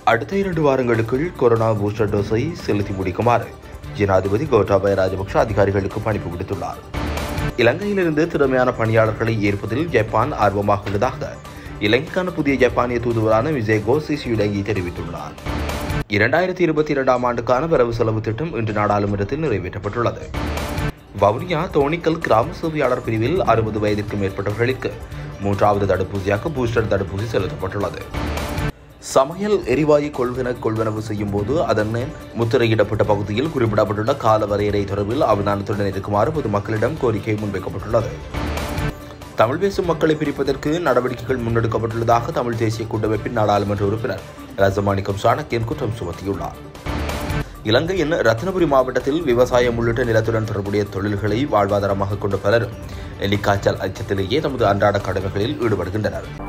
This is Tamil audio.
அடுத்த இரண்டு வாரங்களுக்குள் கொரோனா பூஸ்டர் டோஸை செலுத்தி முடிக்குமாறு ஜனாதிபதி கோட்டாபய ராஜபக்ஷ அதிகாரிகளுக்கு பணிப்பு விடுத்துள்ளார் இலங்கையிலிருந்து திறமையான பணியாளர்களை ஏற்பதில் ஜப்பான் ஆர்வமாக உள்ளதாக இலங்கைக்கான புதிய ஜப்பானிய தூதுவரான விஜய் கோசிசியுடங்கி தெரிவித்துள்ளார் இரண்டாயிரத்தி இருபத்தி இரண்டாம் ஆண்டுக்கான வரவு செலவு திட்டம் இன்று நாடாளுமன்றத்தில் நிறைவேற்றப்பட்டுள்ளது வவுனியா தோணிக்கல் கிராம சேவையாளர் பிரிவில் அறுபது வயதிற்கு மேற்பட்டவர்களுக்கு மூன்றாவது தடுப்பூசியாக பூஸ்டர் தடுப்பூசி செலுத்தப்பட்டுள்ளது சமையல் எரிவாயு கொள்வன கொள்வனவு செய்யும் போது அதன் முத்திரையிடப்பட்ட பகுதியில் குறிப்பிடப்பட்டுள்ள கால வரையறை தொடர்பில் அவதானத்துடன் இருக்குமாறு பொதுமக்களிடம் கோரிக்கை முன்வைக்கப்பட்டுள்ளது தமிழ் பேசும் மக்களை பிரிப்பதற்கு நடவடிக்கைகள் முன்னெடுக்கப்பட்டுள்ளதாக தமிழ் தேசிய கூட்டமைப்பின் நாடாளுமன்ற உறுப்பினர் ரசமாணிக்கம் சாணக்கியன் குற்றம் சுமத்தியுள்ளார் இலங்கையின் ரத்னபுரி மாவட்டத்தில் விவசாயம் உள்ளிட்ட நிலத்துடன் தொடர்புடைய தொழில்களை வாழ்வாதாரமாக கொண்ட பலரும் எலிக்காய்ச்சல் அச்சத்திலேயே தமது அன்றாட கடமைகளில் ஈடுபடுகின்றனர்